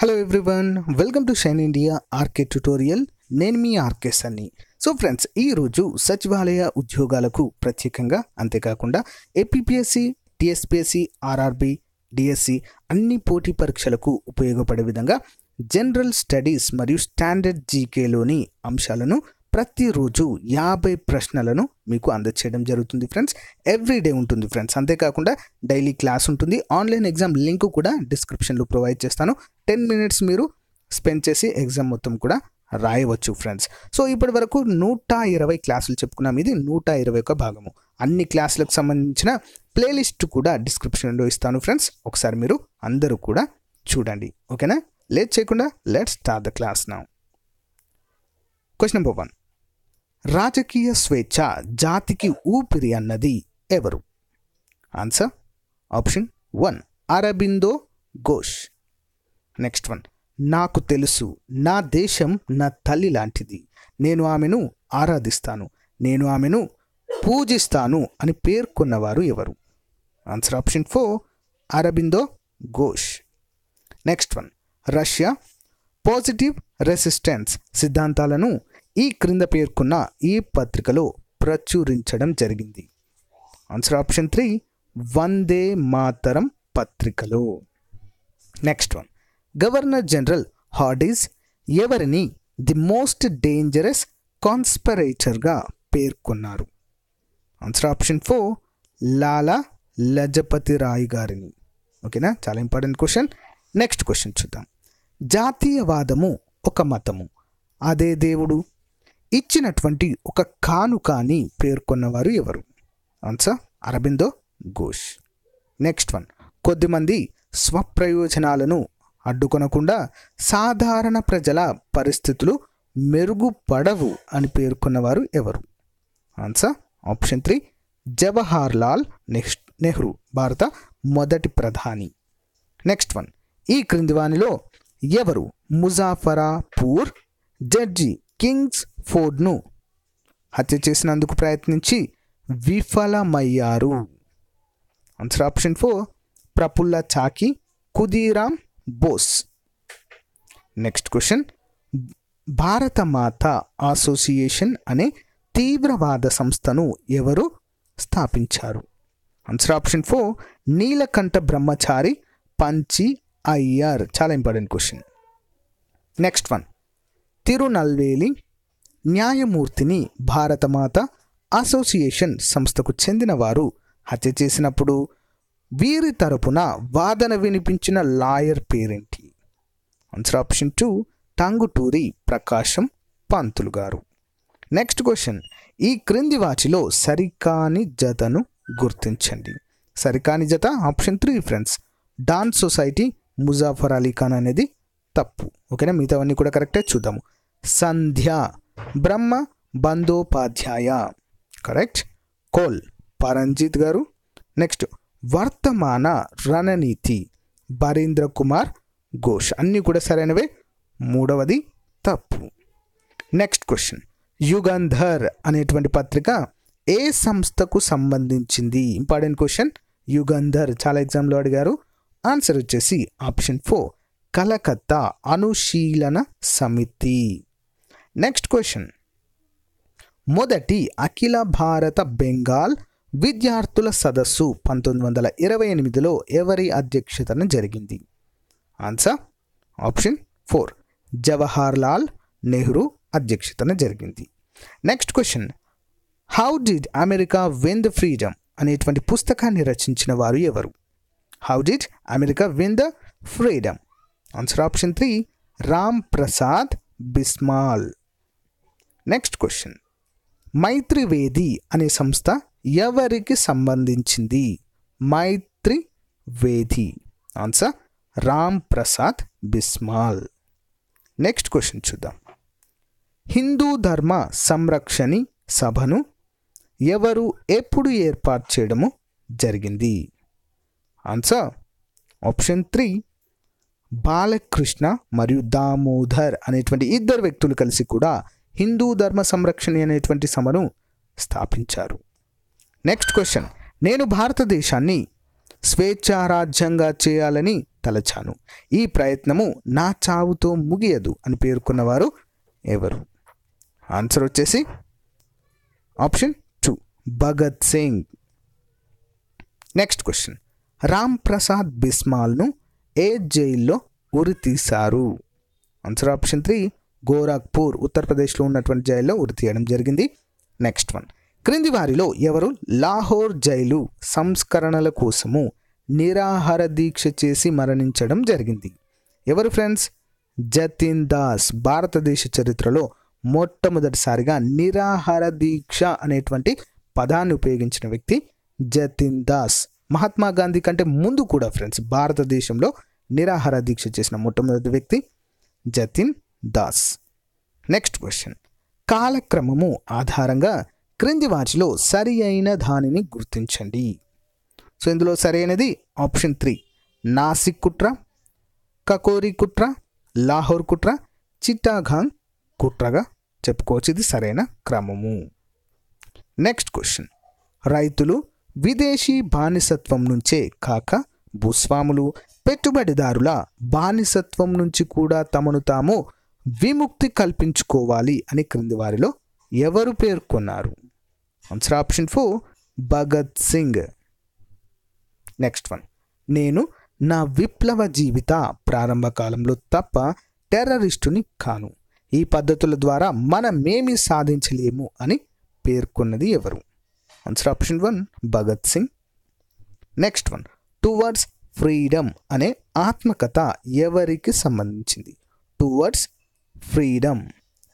hello everyone welcome to shine India RK tutorial నేను మీ RK Sunny so friends ఈరోజు సచివాలయ ఉద్యోగాలకు ప్రత్యేకంగా అంతేకాకుండా ఏపీపీఎస్సి టిఎస్పిఎస్సి ఆర్ఆర్బి డిఎస్సి అన్ని పోటీ పరీక్షలకు ఉపయోగపడే విధంగా జనరల్ స్టడీస్ మరియు స్టాండర్డ్ జీకేలోని అంశాలను ప్రతిరోజు యాభై ప్రశ్నలను మీకు అందచేయడం జరుగుతుంది ఫ్రెండ్స్ ఎవ్రీ డే ఉంటుంది ఫ్రెండ్స్ అంతేకాకుండా డైలీ క్లాస్ ఉంటుంది ఆన్లైన్ ఎగ్జామ్ లింక్ కూడా డిస్క్రిప్షన్లో ప్రొవైడ్ చేస్తాను టెన్ మినిట్స్ మీరు స్పెండ్ చేసి ఎగ్జామ్ మొత్తం కూడా రాయవచ్చు ఫ్రెండ్స్ సో ఇప్పటి వరకు నూట ఇరవై క్లాసులు చెప్పుకున్నాం ఇది నూట ఇరవై ఒక భాగము అన్ని క్లాసులకు సంబంధించిన ప్లేలిస్ట్ కూడా డిస్క్రిప్షన్లో ఇస్తాను ఫ్రెండ్స్ ఒకసారి మీరు అందరూ కూడా చూడండి ఓకేనా లేట్ చేయకుండా లెట్ స్టార్ట్ ద క్లాస్ నా క్వశ్చన్ నెంబర్ వన్ రాజకీయ స్వేచ్ఛ జాతికి ఊపిరి అన్నది ఎవరు answer option one Aurobindo Ghosh next one నాకు తెలుసు నా దేశం నా తల్లి లాంటిది నేను ఆమెను ఆరాధిస్తాను నేను ఆమెను పూజిస్తాను అని పేర్కొన్నవారు ఎవరు answer option four Aurobindo Ghosh next one Russia positive resistance సిద్ధాంతాలను ఈ క్రింద పేర్కొన్న ఈ పత్రికలో ప్రచురించడం జరిగింది answer option three Vande Mataram పత్రికలో నెక్స్ట్ వన్ గవర్నర్ జనరల్ హార్డీస్ ఎవరిని ది మోస్ట్ డేంజరస్ కాన్స్పరేటర్గా పేర్కొన్నారు answer option four Lala Lajpat Rai గారిని ఓకేనా చాలా ఇంపార్టెంట్ క్వశ్చన్ నెక్స్ట్ క్వశ్చన్ చూద్దాం జాతీయవాదము ఒక మతము అదే దేవుడు ఇచ్చినటువంటి ఒక కానుక అని పేర్కొన్నవారు ఎవరు answer Aurobindo Ghosh next one కొద్దిమంది స్వప్రయోజనాలను అడ్డుకొనకుండా సాధారణ ప్రజల పరిస్థితులు మెరుగుపడవు అని పేర్కొన్నవారు ఎవరు answer option three Jawahar Lal next Nehru భారత మొదటి ప్రధాని నెక్స్ట్ వన్ ఈ క్రింది వానిలో ఎవరు ముజాఫరాపూర్ జడ్జి కింగ్స్ ఫోర్డ్ను హత్య చేసినందుకు ప్రయత్నించి విఫలమయ్యారు answer option four Prafulla Chaki Khudiram Bose next question Bharat Mata association అనే తీవ్రవాద సంస్థను ఎవరు స్థాపించారు ఆన్సర్ ఆప్షన్ ఫోర్ నీలకంఠ బ్రహ్మచారి పంచి అయ్యార్ చాలా important question next one Tirunelveli Bharatmata భారతమాత అసోసియేషన్ సంస్థకు చెందిన వారు హత్య చేసినప్పుడు వీరి తరపున వాదన వినిపించిన లాయర్ పేరేంటి answer option two Tanguturi Prakasam Pantulu గారు నెక్స్ట్ క్వశ్చన్ ఈ క్రింది వాటిలో సరికాని జతను గుర్తించండి సరికాని జత option three friends dance society Muzaffar Ali Khan అనేది తప్పు ఓకేనా మిగతావన్నీ కూడా కరెక్టే చూద్దాము సంధ్య బ్రహ్మ బందోపాధ్యాయ కరెక్ట్ కోల్ పరంజిత్ గారు నెక్స్ట్ వర్తమాన రణనీతి బరీంద్ర కుమార్ ఘోష్ అన్నీ కూడా సరైనవే మూడవది తప్పు నెక్స్ట్ క్వశ్చన్ యుగంధర్ అనేటువంటి పత్రిక ఏ సంస్థకు సంబంధించింది ఇంపార్టెంట్ క్వశ్చన్ యుగంధర్ చాలా ఎగ్జామ్లో అడిగారు ఆన్సర్ వచ్చేసి ఆప్షన్ ఫోర్ కలకత్తా అనుశీలన సమితి నెక్స్ట్ క్వశ్చన్ మొదటి అఖిల భారత బెంగాల్ విద్యార్థుల సదస్సు పంతొమ్మిది వందల ఇరవై ఎనిమిదిలో ఎవరి అధ్యక్షతన జరిగింది answer option four Jawahar Lal Nehru అధ్యక్షతన జరిగింది next question how did America win the freedom అనేటువంటి పుస్తకాన్ని రచించిన వారు ఎవరు how did America win the freedom answer option three Ram Prasad Bismil next question Maitrivedi అనే సంస్థ ఎవరికి సంబంధించింది Maitri Vedi answer Ram Prasad Bismil next question చూద్దాం హిందూ ధర్మ సంరక్షణి సభను ఎవరు ఎప్పుడు ఏర్పాటు చేయడము జరిగింది ఆన్సర్ ఆప్షన్ త్రీ బాలకృష్ణ మరియు దామోదర్ అనేటువంటి ఇద్దరు వ్యక్తులు కలిసి కూడా హిందూ ధర్మ సంరక్షణ అనేటువంటి సభను స్థాపించారు నెక్స్ట్ క్వశ్చన్ నేను భారతదేశాన్ని స్వేచ్ఛారాజ్యంగా చేయాలని తలచాను ఈ ప్రయత్నము నా చావుతో ముగియదు అని పేర్కొన్నవారు ఎవరు ఆన్సర్ వచ్చేసి option two Bhagat Singh next question Ram Prasad బిస్మాల్ను ఏ జైల్లో ఉరి తీశారు ఆన్సర్ ఆప్షన్ త్రీ గోరఖ్పూర్ ఉత్తరప్రదేశ్లో ఉన్నటువంటి జైల్లో ఉరి తీయడం జరిగింది నెక్స్ట్ వన్ క్రింది వారిలో ఎవరు లాహోర్ జైలు సంస్కరణల కోసము నిరాహార దీక్ష చేసి మరణించడం జరిగింది ఎవరు ఫ్రెండ్స్ జతిన్ దాస్ భారతదేశ చరిత్రలో మొట్టమొదటిసారిగా నిరాహార దీక్ష అనేటువంటి పదాన్ని ఉపయోగించిన వ్యక్తి జతిన్ దాస్ మహాత్మా గాంధీ కంటే ముందు కూడా ఫ్రెండ్స్ భారతదేశంలో నిరాహార దీక్ష చేసిన మొట్టమొదటి వ్యక్తి జతిన్ దాస్ నెక్స్ట్ క్వశ్చన్ కాలక్రమము ఆధారంగా క్రింది వాటిలో సరి అయిన దానిని గుర్తించండి సో ఇందులో సరైనది ఆప్షన్ త్రీ నాసిక్ కుట్ర కకోరి కుట్ర లాహోర్ కుట్ర చిట్టాఘాంగ్ కుట్రగా చెప్పుకోవచ్చు ఇది సరైన క్రమము నెక్స్ట్ క్వశ్చన్ రైతులు విదేశీ బానిసత్వం నుంచే కాక భూస్వాములు పెట్టుబడిదారుల బానిసత్వం నుంచి కూడా తమను తాము విముక్తి కల్పించుకోవాలి అని క్రింది వారిలో ఎవరు పేర్కొన్నారు answer option four Bhagat Singh next one నేను నా విప్లవ జీవిత ప్రారంభ కాలంలో తప్ప టెర్రరిస్టుని కాను ఈ పద్ధతుల ద్వారా మనమేమి సాధించలేము అని పేర్కొన్నది ఎవరు answer option one Bhagat Singh next one towards freedom అనే ఆత్మకథ ఎవరికి సంబంధించింది టువర్డ్స్ ఫ్రీడమ్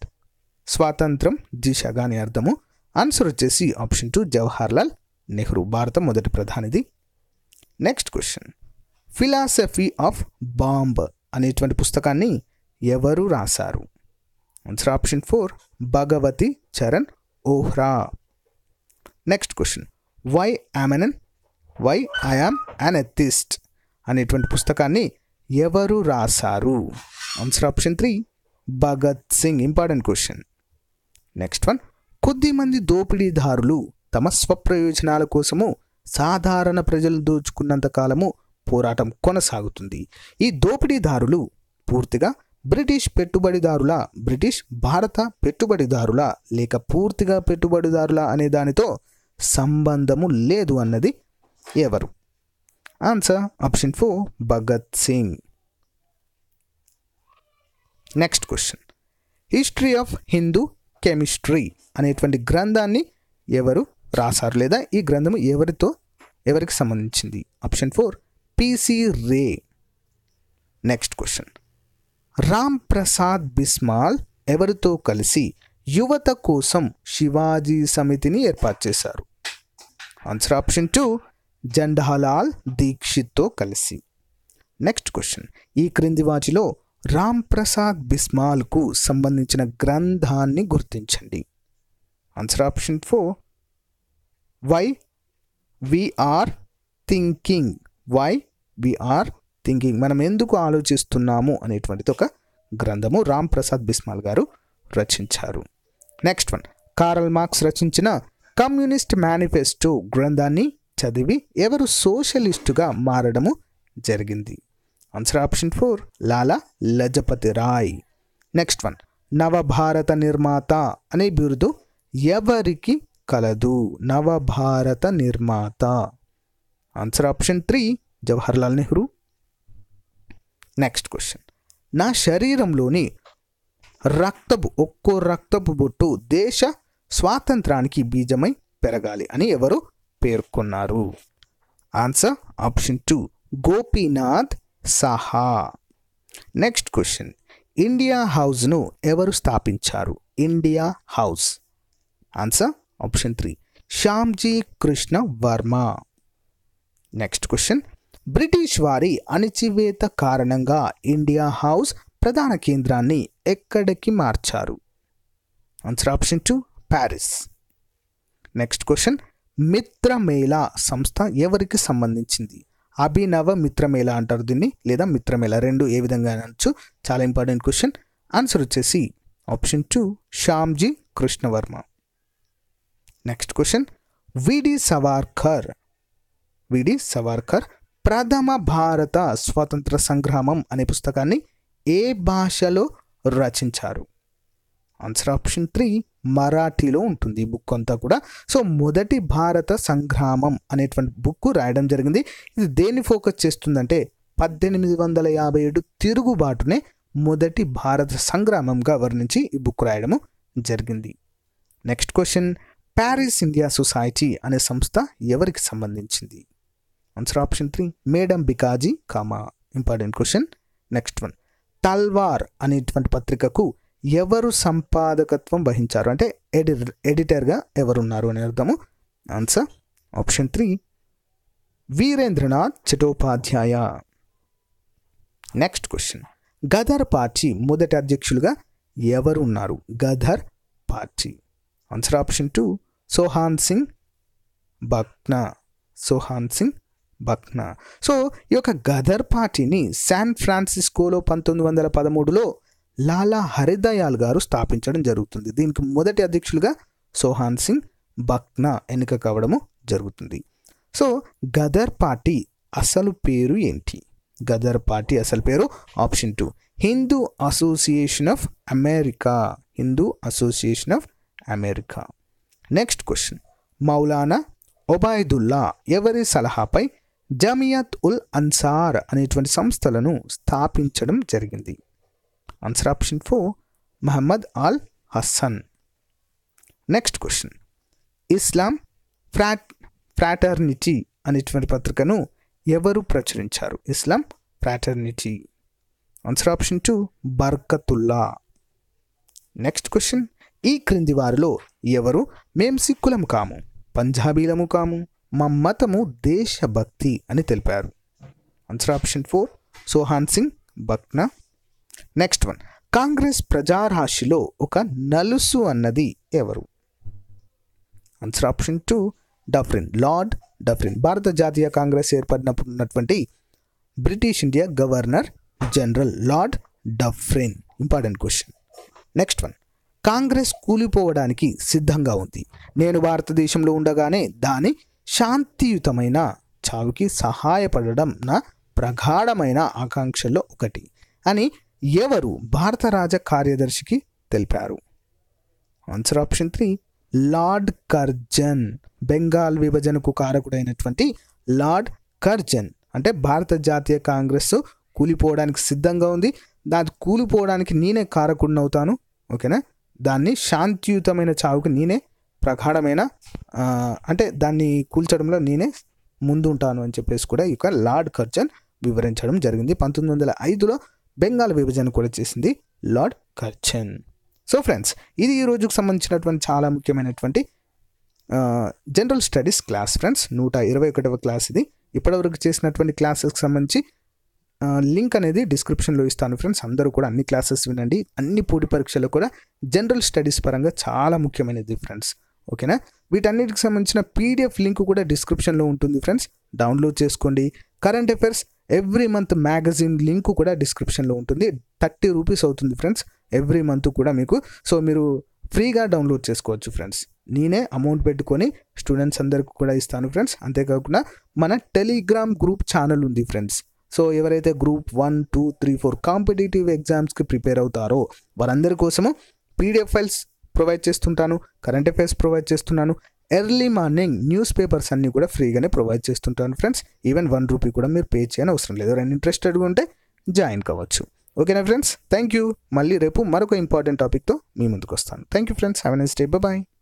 స్వాతంత్రం దిశగా అని అర్థము ఆన్సర్ వచ్చేసి ఆప్షన్ టూ జవహర్లాల్ నెహ్రూ భారత మొదటి ప్రధానిది next question philosophy of bomb అనేటువంటి పుస్తకాన్ని ఎవరు రాశారు answer option four Bhagwati Charan Vohra next question why I am an why I am an atheist అనేటువంటి పుస్తకాన్ని ఎవరు రాశారు answer option three Bhagat Singh important question next one కొద్దిమంది దోపిడీదారులు తమ స్వప్రయోజనాల కోసము సాధారణ ప్రజలు దోచుకున్నంత కాలము పోరాటం కొనసాగుతుంది ఈ దోపిడీదారులు పూర్తిగా బ్రిటిష్ పెట్టుబడిదారుల బ్రిటిష్ భారత పెట్టుబడిదారుల లేక పూర్తిగా పెట్టుబడిదారుల అనే దానితో సంబంధము లేదు అన్నది ఎవరు answer option four Bhagat Singh next question history of Hindu chemistry అనేటువంటి గ్రంథాన్ని ఎవరు రాశారు లేదా ఈ గ్రంథము ఎవరితో ఎవరికి సంబంధించింది option four PC Ray next question Ram Prasad Bismil ఎవరితో కలిసి యువత కోసం శివాజీ సమితిని ఏర్పాటు చేశారు ఆన్సర్ ఆప్షన్ టూ జండహలాల్ దీక్షిత్తో కలిసి నెక్స్ట్ క్వశ్చన్ ఈ క్రింది వాటిలో రామ్ ప్రసాద్ బిస్మాల్కు సంబంధించిన గ్రంథాన్ని గుర్తించండి answer option four why we are thinking why we are thinking మనం ఎందుకు ఆలోచిస్తున్నాము అనేటువంటిది ఒక గ్రంథము రామ్ ప్రసాద్ బిస్మాల్ గారు రచించారు నెక్స్ట్ వన్ కారల్ మార్క్స్ రచించిన కమ్యూనిస్ట్ మేనిఫెస్టో గ్రంథాన్ని చదివి ఎవరు సోషలిస్టుగా మారడము జరిగింది answer option four Lala Lajpat Rai next one నవభారత నిర్మాత అనే బిరుదు ఎవరికి కలదు నవభారత నిర్మాత answer option three Jawaharlal Nehru next question నా శరీరంలోని రక్తపు ఒక్కో రక్తపు బొట్టు దేశ స్వాతంత్రానికి బీజమై పెరగాలి అని ఎవరు పేర్కొన్నారు ఆన్సర్ ఆప్షన్ టూ గోపీనాథ్ సహా నెక్స్ట్ క్వశ్చన్ ఇండియా హౌస్ను ఎవరు స్థాపించారు India house answer option three Shyamji Krishna Varma next question British వారి అణిచివేత కారణంగా ఇండియా హౌస్ ప్రధాన కేంద్రాన్ని ఎక్కడికి మార్చారు answer option two Paris next question Mitramela సంస్థ ఎవరికి సంబంధించింది అభినవ మిత్రమేళ అంటారు దీన్ని లేదా మిత్రమేళ రెండు ఏ విధంగా అనొచ్చు చాలా ఇంపార్టెంట్ క్వశ్చన్ ఆన్సర్ వచ్చేసి option two Shyamji Krishnavarma next question VD Savarkar విడి సవార్కర్ ప్రథమ భారత స్వాతంత్ర సంగ్రామం అనే పుస్తకాన్ని ఏ భాషలో రచించారు ఆన్సర్ ఆప్షన్ త్రీ మరాఠీలో ఉంటుంది ఈ బుక్ అంతా కూడా సో మొదటి భారత సంగ్రామం అనేటువంటి బుక్ రాయడం జరిగింది ఇది దేన్ని ఫోకస్ చేస్తుందంటే పద్దెనిమిది వందల యాభై ఏడు తిరుగుబాటునే మొదటి భారత సంగ్రామంగా వర్ణించి ఈ బుక్ రాయడము జరిగింది next question Paris India society అనే సంస్థ ఎవరికి సంబంధించింది answer option three madam Bhikaji Cama important question next one Talwar అనేటువంటి పత్రికకు ఎవరు సంపాదకత్వం వహించారు అంటే ఎడి ఎడిటర్గా ఎవరున్నారు అని అర్థము answer option three Virendranath Chattopadhyay next question Ghadar party మొదటి అధ్యక్షులుగా ఎవరు ఉన్నారు Ghadar party answer option two Sohan Singh Bakna Sohan Singh Bakna so ఈ యొక్క గదర్ పార్టీని శాన్ ఫ్రాన్సిస్కోలో పంతొమ్మిది వందల పదమూడులో లాలా హరిదయాల్ గారు స్థాపించడం జరుగుతుంది దీనికి మొదటి అధ్యక్షులుగా సోహాన్ సింగ్ బక్నా ఎన్నిక కావడము జరుగుతుంది సో గదర్ పార్టీ అసలు పేరు ఏంటి గదర్ పార్టీ అసలు పేరు option two Hindu association of America Hindu association of America next question Maulana Obaidullah ఎవరి సలహాపై జమియత్ ఉల్ అన్సార్ అనేటువంటి సంస్థలను స్థాపించడం జరిగింది answer option four Mohammad al Hasan next question Islam frat fraternity అనేటువంటి పత్రికను ఎవరు ప్రచురించారు Islam fraternity answer option two Barkatullah next question ఈ క్రింది వారిలో ఎవరు మేం సిక్కులం కాము పంజాబీలము కాము మా మతము దేశభక్తి అని తెలిపారు answer option four Sohan Singh బక్నా నెక్స్ట్ వన్ కాంగ్రెస్ ప్రజారాశిలో ఒక నలుసు అన్నది ఎవరు answer option two Dufferin lord Dufferin భారత జాతీయ కాంగ్రెస్ ఏర్పడినప్పుడు ఉన్నటువంటి British India governor general lord Dufferin important question next one Congress కూలిపోవడానికి సిద్ధంగా ఉంది నేను భారతదేశంలో ఉండగానే దాని శాంతియుతమైన చావుకి సహాయపడడం నా ప్రగాఢమైన ఆకాంక్షల్లో ఒకటి అని ఎవరు భారత రాజ కార్యదర్శికి తెలిపారు answer option three lord Curzon Bengal విభజనకు కారకుడైనటువంటి లార్డ్ కర్జన్ అంటే భారత జాతీయ కాంగ్రెస్ కూలిపోవడానికి సిద్ధంగా ఉంది దాని కూలిపోవడానికి నేనే కారకుడిని అవుతాను ఓకేనా దాన్ని శాంతియుతమైన చావుకు నేనే ప్రగాఢమైన ఆ, అంటే దాన్ని కూల్చడంలో నేనే ముందు ఉంటాను అని చెప్పేసి కూడా ఈ యొక్క లార్డ్ కర్జన్ వివరించడం జరిగింది పంతొమ్మిది వందల ఐదులో బెంగాల్ విభజన కూడా చేసింది లార్డ్ కర్జన్ సో ఫ్రెండ్స్ ఇది ఈ రోజుకు సంబంధించినటువంటి చాలా ముఖ్యమైనటువంటి ఆ, జనరల్ స్టడీస్ క్లాస్ ఫ్రెండ్స్ నూట ఇరవై ఒకటవ క్లాస్ ఇది ఇప్పటివరకు చేసినటువంటి క్లాసెస్కి సంబంధించి ఆ, లింక్ అనేది డిస్క్రిప్షన్లో ఇస్తాను ఫ్రెండ్స్ అందరూ కూడా అన్ని క్లాసెస్ వినండి అన్ని పోటీ పరీక్షలు కూడా జనరల్ స్టడీస్ పరంగా చాలా ముఖ్యమైనది ఫ్రెండ్స్ ఓకేనా వీటన్నిటికి సంబంధించిన పీడిఎఫ్ లింక్ కూడా డిస్క్రిప్షన్లో ఉంటుంది ఫ్రెండ్స్ డౌన్లోడ్ చేసుకోండి current affairs every month magazine link కూడా డిస్క్రిప్షన్లో ఉంటుంది థర్టీ రూపీస్ అవుతుంది ఫ్రెండ్స్ ఎవ్రీ మంత్ కూడా మీకు సో మీరు ఫ్రీగా డౌన్లోడ్ చేసుకోవచ్చు ఫ్రెండ్స్ నేనే అమౌంట్ పెట్టుకొని స్టూడెంట్స్ అందరికి కూడా ఇస్తాను ఫ్రెండ్స్ అంతేకాకుండా మన టెలిగ్రామ్ గ్రూప్ ఛానల్ ఉంది ఫ్రెండ్స్ సో ఎవరైతే group one two three four competitive ఎగ్జామ్స్కి ప్రిపేర్ అవుతారో వారందరి కోసము పీడిఎఫ్ ఫైల్స్ ప్రొవైడ్ చేస్తుంటాను కరెంట్ అఫైర్స్ ప్రొవైడ్ చేస్తున్నాను ఎర్లీ మార్నింగ్ న్యూస్ పేపర్స్ అన్నీ కూడా ఫ్రీగానే ప్రొవైడ్ చేస్తుంటాను ఫ్రెండ్స్ ఈవెన్ వన్ రూపీ కూడా మీరు పే చేయని అవసరం లేదు ఎవరైనా ఇంట్రెస్టెడ్గా ఉంటే జాయిన్ కావచ్చు ఓకేనా ఫ్రెండ్స్ థ్యాంక్ యూ మళ్ళీ రేపు మరొక ఇంపార్టెంట్ టాపిక్తో మీ ముందుకు వస్తాను thank you friends have a nice day bye